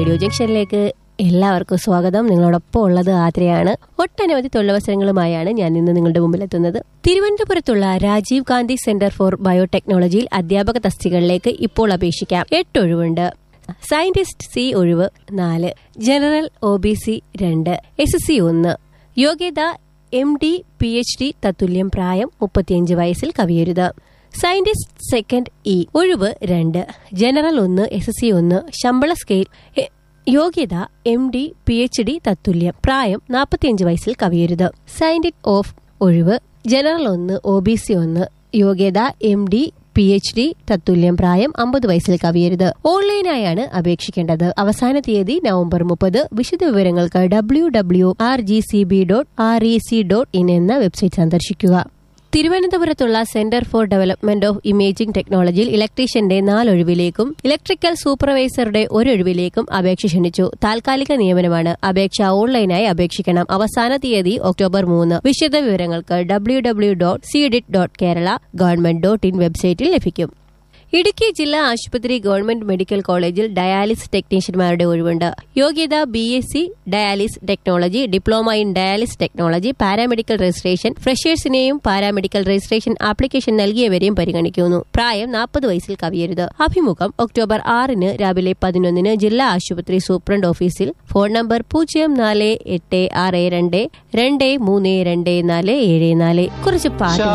radio ജംഗ്ഷനിലേക്ക് എല്ലാവർക്കും സ്വാഗതം നിങ്ങളോടൊപ്പം ഉള്ളത് ആത്രയാണ് ഒട്ടനവധി തൊഴിലവസരങ്ങളുമായാണ് ഞാൻ ഇന്ന് നിങ്ങളുടെ മുമ്പിലെത്തുന്നത് തിരുവനന്തപുരത്തുള്ള രാജീവ് ഗാന്ധി സെന്റർ ഫോർ ബയോടെക്നോളജിയിൽ അധ്യാപക തസ്തികകളിലേക്ക് ഇപ്പോൾ അപേക്ഷിക്കാം എട്ട് ഒഴിവുണ്ട് സയന്റിസ്റ്റ് സി ഒഴിവ് നാല് ജനറൽ ഒ ബി സി രണ്ട് എസ് സി ഒന്ന് യോഗ്യത M D P H D തത്തുല്യം പ്രായം മുപ്പത്തിയഞ്ച് വയസ്സിൽ കവിയരുത് സയന്റിസ്റ്റ് സെക്കൻഡ് ഇ ഒഴിവ് രണ്ട് ജനറൽ ഒന്ന് എസ് സി ഒന്ന് ശമ്പള സ്കെയിൽ എ- യോഗ്യത M D P H D തത്തുല്യം പ്രായം നാൽപ്പത്തിയഞ്ച് വയസ്സിൽ കവിയരുത് സയന്റിസ്റ്റ് ഓഫ് ഒഴിവ് ജനറൽ ഒന്ന് ഒ ബി സി ഒന്ന് യോഗ്യത M D P H D തത്തുല്യം പ്രായം അമ്പത് വയസ്സിൽ കവിയരുത് ഓൺലൈനായാണ് അപേക്ഷിക്കേണ്ടത് അവസാന തീയതി നവംബർ മുപ്പത് വിശദ വിവരങ്ങൾക്ക് W W R G C B dot R E C dot in എന്ന വെബ്സൈറ്റ് സന്ദർശിക്കുക തിരുവനന്തപുരത്തുള്ള centre for development of imaging ടെക്നോളജിയിൽ ഇലക്ട്രീഷ്യന്റെ നാലൊഴിവിലേക്കും ഇലക്ട്രിക്കൽ സൂപ്പർവൈസറുടെ ഒരൊഴിവിലേക്കും അപേക്ഷ ക്ഷണിച്ചു താൽക്കാലിക നിയമനമാണ് അപേക്ഷ ഓൺലൈനായി അപേക്ഷിക്കണം അവസാന തീയതി ഒക്ടോബർ മൂന്ന് വിശദ വിവരങ്ങൾക്ക് W W dot C DIT dot Kerala government dot in വെബ്സൈറ്റിൽ ലഭിക്കും ഇടുക്കി ജില്ലാ ആശുപത്രി ഗവൺമെന്റ് മെഡിക്കൽ കോളേജിൽ ഡയാലിസ് ടെക്നീഷ്യന്മാരുടെ ഒഴിവുണ്ട് യോഗ്യത B S C dialysis technology diploma in dialysis technology paramedical registration ഫ്രഷേഴ്സിനെയും പാരാമെഡിക്കൽ രജിസ്ട്രേഷൻ ആപ്ലിക്കേഷൻ നൽകിയവരെയും പരിഗണിക്കുന്നു പ്രായം നാൽപ്പത് വയസ്സിൽ കവിയരുത് അഭിമുഖം ഒക്ടോബർ ആറിന് രാവിലെ പതിനൊന്നിന് ജില്ലാ ആശുപത്രി സൂപ്രണ്ട് ഓഫീസിൽ ഫോൺ നമ്പർ പൂജ്യം നാല് എട്ട് ആറ് രണ്ട് രണ്ട് മൂന്ന് രണ്ട് നാല് ഏഴ് നാല് കുറച്ച് പാട്ട്